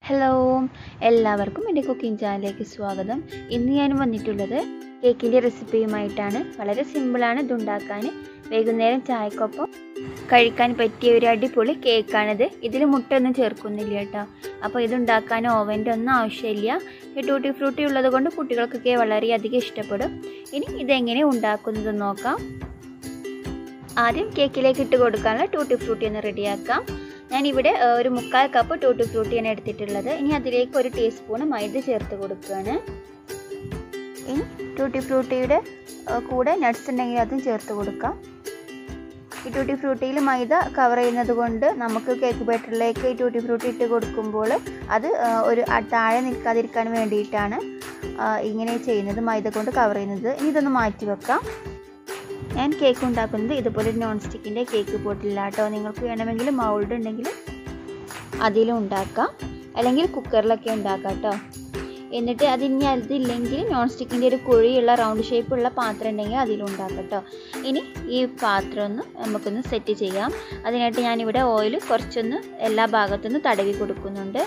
hello എല്ലാവർക്കും എൻ്റെ cooking ചാനലിലേക്ക് സ്വാഗതം ഇന്ന് ഞാൻ വന്നിട്ടുള്ളത് കേക്കിൻ്റെ റെസിപ്പിയുമായിട്ടാണ് വളരെ സിമ്പിളാണ് ഇതുണ്ടാക്കാൻ വൈകുന്നേരം ചായക്കൊപ്പം കഴിക്കാൻ പറ്റിയ ഒരു അടിപൊളി കേക്കാണിത് ഇതിൽ മുട്ടൊന്നും ചേർക്കുന്നില്ല കേട്ടോ അപ്പോൾ ഇതുണ്ടാക്കാൻ ഓവൻ്റെ ഒന്നും ആവശ്യമില്ല ഈ ടൂട്ടി ഫ്രൂട്ടി ഉള്ളത് കൊണ്ട് കുട്ടികൾക്കൊക്കെ വളരെയധികം ഇഷ്ടപ്പെടും ഇനി ഇതെങ്ങനെ ഉണ്ടാക്കുന്നത് നോക്കാം ആദ്യം കേക്കിലേക്ക് ഇട്ട് കൊടുക്കാനുള്ള ടൂട്ടി ഫ്രൂട്ടി ഒന്ന് റെഡിയാക്കാം ഞാനിവിടെ ഒരു മുക്കാൽ കപ്പ് ടൂട്ടി ഫ്രൂട്ടിയാണ് എടുത്തിട്ടുള്ളത് ഇനി അതിലേക്ക് ഒരു ടീസ്പൂൺ മൈദ ചേർത്ത് കൊടുക്കുകയാണ് ഇനി ടൂട്ടി ഫ്രൂട്ടിയുടെ കൂടെ നട്ട്സ് ഉണ്ടെങ്കിൽ അതും ചേർത്ത് കൊടുക്കാം ഈ ടൂട്ടി ഫ്രൂട്ടിയിൽ മൈദ കവർ ചെയ്യുന്നത് കൊണ്ട് നമുക്ക് കേക്ക് ബാറ്ററിലേക്ക് ഈ ടൂട്ടി ഫ്രൂട്ടി ഇട്ട് കൊടുക്കുമ്പോൾ അത് ഒരു താഴെ നിൽക്കാതിരിക്കാൻ വേണ്ടിയിട്ടാണ് ഇങ്ങനെ ചെയ്യുന്നത് മൈദ കൊണ്ട് കവർ ചെയ്യുന്നത് ഇനി ഇതൊന്ന് മാറ്റി വെക്കാം ഞാൻ കേക്ക് ഉണ്ടാക്കുന്നത് ഇതുപോലെ നോൺ സ്റ്റിക്കിൻ്റെ കേക്ക് പോട്ടില്ലാട്ടോ നിങ്ങൾക്ക് വേണമെങ്കിൽ മൗൾഡ് ഉണ്ടെങ്കിൽ അതിലും ഉണ്ടാക്കാം അല്ലെങ്കിൽ കുക്കറിലൊക്കെ ഉണ്ടാക്കാം കേട്ടോ എന്നിട്ട് അതിന് അതില്ലെങ്കിൽ നോൺ സ്റ്റിക്കിൻ്റെ ഒരു കുഴിയുള്ള റൗണ്ട് ഷേപ്പുള്ള പാത്രം ഉണ്ടെങ്കിൽ അതിലും ഉണ്ടാക്കാം കേട്ടോ ഇനി ഈ പാത്രം ഒന്ന് നമുക്കൊന്ന് സെറ്റ് ചെയ്യാം അതിനായിട്ട് ഞാനിവിടെ ഓയിൽ കുറച്ചൊന്ന് എല്ലാ ഭാഗത്തുനിന്ന് തടവി കൊടുക്കുന്നുണ്ട്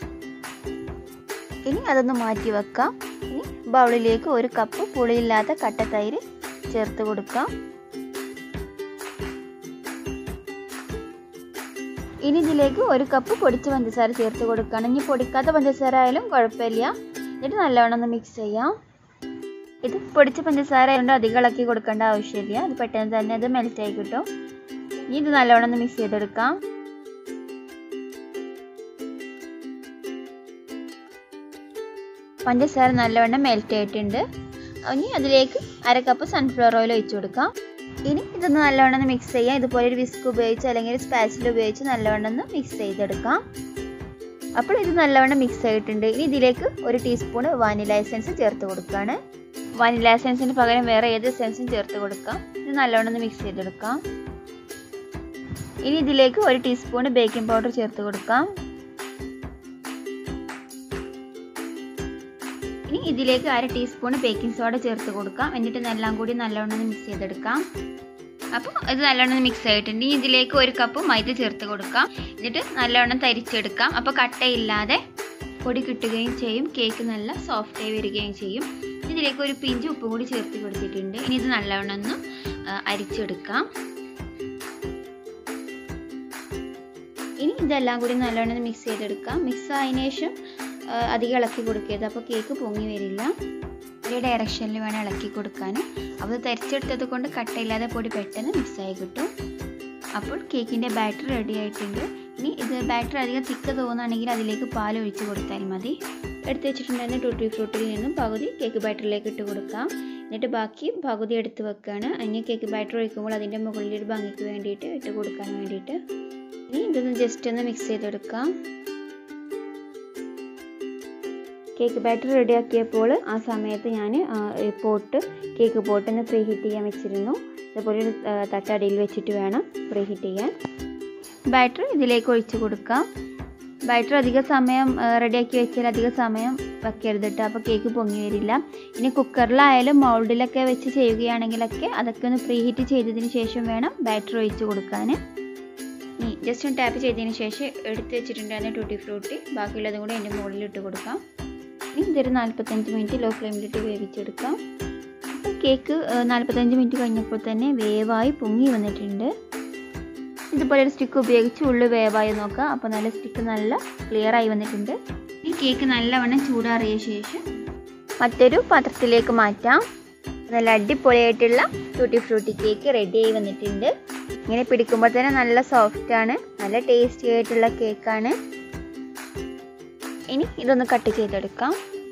ഇനി അതൊന്ന് മാറ്റി വെക്കാം ഇനി ബൗളിലേക്ക് ഒരു കപ്പ് പുളിയില്ലാത്ത കട്ടത്തൈര് ചേർത്ത് കൊടുക്കാം ഇനി ഇതിലേക്ക് ഒരു കപ്പ് പൊടിച്ച പഞ്ചസാര ചേർത്ത് കൊടുക്കണം ഇനി പൊടിക്കാത്ത പഞ്ചസാര ആയാലും കുഴപ്പമില്ല എന്നിട്ട് നല്ലവണ്ണം ഒന്ന് മിക്സ് ചെയ്യാം ഇത് പൊടിച്ച പഞ്ചസാര ആയതുകൊണ്ട് അധികം ഇളക്കി കൊടുക്കേണ്ട ആവശ്യമില്ല അത് പെട്ടെന്ന് തന്നെ അത് മെൽറ്റ് ആയി കിട്ടും ഇനി ഇത് നല്ലവണ്ണം ഒന്ന് മിക്സ് ചെയ്തെടുക്കാം പഞ്ചസാര നല്ലവണ്ണം മെൽറ്റ് ആയിട്ടുണ്ട് ഇനി അതിലേക്ക് അര കപ്പ് സൺഫ്ലവർ ഓയിൽ ഒഴിച്ചു കൊടുക്കാം ഇനി ഇതൊന്ന് നല്ലവണ്ണം ഒന്ന് മിക്സ് ചെയ്യാം ഇതുപോലെ ഒരു വിസ്ക് ഉപയോഗിച്ച് അല്ലെങ്കിൽ ഒരു സ്പാച്ചിൽ ഉപയോഗിച്ച് നല്ലവണ്ണം ഒന്ന് മിക്സ് ചെയ്തെടുക്കാം അപ്പോൾ ഇത് നല്ലവണ്ണം മിക്സ് ആയിട്ടുണ്ട് ഇനി ഇതിലേക്ക് ഒരു ടീസ്പൂൺ വാനില എസൻസ് ചേർത്ത് കൊടുക്കുകയാണ് വാനില എസൻസിന് പകരം വേറെ ഏത് എസൻസും ചേർത്ത് കൊടുക്കാം ഇത് നല്ലവണ്ണം ഒന്ന് മിക്സ് ചെയ്തെടുക്കാം ഇനി ഇതിലേക്ക് ഒരു ടീസ്പൂൺ ബേക്കിംഗ് പൗഡർ ചേർത്ത് കൊടുക്കാം ഇനി ഇതിലേക്ക് അര ടീസ്പൂൺ ബേക്കിംഗ് സോഡ ചേർത്ത് കൊടുക്കാം എന്നിട്ട് എല്ലാം കൂടി നല്ലവണ്ണം മിക്സ് ചെയ്തെടുക്കാം അപ്പോൾ ഇത് നല്ലവണ്ണം മിക്സ് ആയിട്ടുണ്ട് ഇനി ഇതിലേക്ക് ഒരു കപ്പ് മൈദ ചേർത്ത് കൊടുക്കാം എന്നിട്ട് നല്ലവണ്ണം തരിച്ചെടുക്കാം അപ്പോൾ കട്ടയില്ലാതെ പൊടി കിട്ടുകയും ചെയ്യും കേക്ക് നല്ല സോഫ്റ്റ് ആയി വരികയും ചെയ്യും ഇതിലേക്ക് ഒരു പിഞ്ച് ഉപ്പും കൂടി ചേർത്ത് കൊടുത്തിട്ടുണ്ട് ഇനി ഇത് നല്ലവണ്ണം ഒന്ന് അരിച്ചെടുക്കാം ഇനി ഇതെല്ലാം കൂടി നല്ലവണ്ണം മിക്സ് ചെയ്തെടുക്കാം മിക്സ് ആയതിനു ശേഷം അധികം ഇളക്കി കൊടുക്കരുത് അപ്പോൾ കേക്ക് പൊങ്ങി വരില്ല ഒരേ ഡയറക്ഷനിൽ വേണം ഇളക്കി കൊടുക്കാൻ അപ്പോൾ തരിച്ചെടുത്തത് കൊണ്ട് കട്ടയില്ലാതെ പൊടി പെട്ടെന്ന് മിക്സായി കിട്ടും അപ്പോൾ കേക്കിൻ്റെ ബാറ്റർ റെഡി ആയിട്ടുണ്ട് ഇനി ഇത് ബാറ്റർ അധികം തിക്ക് തോന്നുകയാണെങ്കിൽ അതിലേക്ക് പാൽ ഒഴിച്ച് കൊടുത്താൽ മതി എടുത്ത് വെച്ചിട്ടുണ്ടായിരുന്ന ടൂട്ടി ഫ്രൂട്ടിൽ നിന്നും പകുതി കേക്ക് ബാറ്ററിലേക്ക് ഇട്ട് കൊടുക്കാം എന്നിട്ട് ബാക്കി പകുതി എടുത്ത് വെക്കുകയാണ് ഇനി കേക്ക് ബാറ്റർ ഒഴിക്കുമ്പോൾ അതിൻ്റെ മുകളിൽ ഒരു ഭംഗിക്ക് വേണ്ടിയിട്ട് ഇട്ട് കൊടുക്കാൻ വേണ്ടിയിട്ട് ഇനി ഇതൊന്ന് ജസ്റ്റ് ഒന്ന് മിക്സ് ചെയ്തെടുക്കാം കേക്ക് ബാറ്റർ റെഡിയാക്കിയപ്പോൾ ആ സമയത്ത് ഞാൻ പോട്ട് കേക്ക് പോട്ട് ഒന്ന് പ്രീ ഹീറ്റ് ചെയ്യാൻ വെച്ചിരുന്നു ഇതുപോലെ ഒരു തട്ടടിയിൽ വെച്ചിട്ട് വേണം പ്രീ ഹീറ്റ് ചെയ്യാൻ ബാറ്റർ ഇതിലേക്ക് ഒഴിച്ച് കൊടുക്കാം ബാറ്റർ അധിക സമയം റെഡിയാക്കി വെച്ചാൽ അധിക സമയം വെക്കരുത് കേട്ടോ അപ്പോൾ കേക്ക് പൊങ്ങി വരില്ല ഇനി കുക്കറിലായാലും മൗൾഡിലൊക്കെ വെച്ച് ചെയ്യുകയാണെങ്കിലൊക്കെ അതൊക്കെ ഒന്ന് പ്രീ ഹീറ്റ് ചെയ്തതിന് ശേഷം വേണം ബാറ്റർ ഒഴിച്ച് കൊടുക്കാൻ ഇനി ജസ്റ്റ് ഒന്ന് ടാപ്പ് ചെയ്തതിന് ശേഷം എടുത്ത് വെച്ചിട്ടുണ്ടായിരുന്ന ടൂട്ടി ഫ്രൂട്ടി ബാക്കിയുള്ളതും കൂടെ എൻ്റെ മുകളിൽ ഇട്ട് കൊടുക്കാം ഇനി ഇതൊരു നാൽപ്പത്തഞ്ച് മിനിറ്റ് ലോ ഫ്ലെയിമിലിട്ട് വേവിച്ചെടുക്കാം അപ്പോൾ കേക്ക് നാൽപ്പത്തഞ്ച് മിനിറ്റ് കഴിഞ്ഞപ്പോൾ തന്നെ വേവായി പൊങ്ങി വന്നിട്ടുണ്ട് ഇതുപോലെ ഒരു സ്റ്റിക്ക് ഉപയോഗിച്ച് ഉള്ളു വേവായി നോക്കുക അപ്പോൾ നല്ല സ്റ്റിക്ക് നല്ല ക്ലിയർ ആയി വന്നിട്ടുണ്ട് ഈ കേക്ക് നല്ലവണ്ണം ചൂടാറിയ ശേഷം മറ്റൊരു പാത്രത്തിലേക്ക് മാറ്റാം നല്ല അടിപൊളിയായിട്ടുള്ള ടൂട്ടി ഫ്രൂട്ടി കേക്ക് റെഡി ആയി വന്നിട്ടുണ്ട് ഇങ്ങനെ പിടിക്കുമ്പോൾ തന്നെ നല്ല സോഫ്റ്റാണ് നല്ല ടേസ്റ്റി ആയിട്ടുള്ള കേക്കാണ് ഇനി ഇതൊന്ന് കട്ട് ചെയ്തെടുക്കാം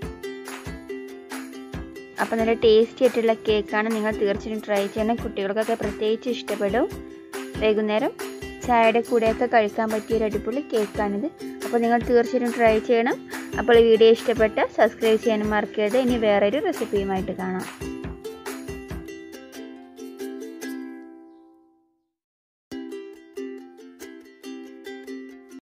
അപ്പോൾ നല്ല ടേസ്റ്റി ആയിട്ടുള്ള കേക്കാണ് നിങ്ങൾ തീർച്ചയായും ട്രൈ ചെയ്യണം കുട്ടികൾക്കൊക്കെ പ്രത്യേകിച്ച് ഇഷ്ടപ്പെടും വൈകുന്നേരം ചായയുടെ കൂടെയൊക്കെ കഴിക്കാൻ പറ്റിയ ഒരു അടിപൊളി കേക്കാണിത് അപ്പോൾ നിങ്ങൾ തീർച്ചയായും ട്രൈ ചെയ്യണം അപ്പോൾ ഈ വീഡിയോ ഇഷ്ടപ്പെട്ട സബ്സ്ക്രൈബ് ചെയ്യാനും മറക്കരുത് ഇനി വേറൊരു റെസിപ്പിയുമായിട്ട് കാണാം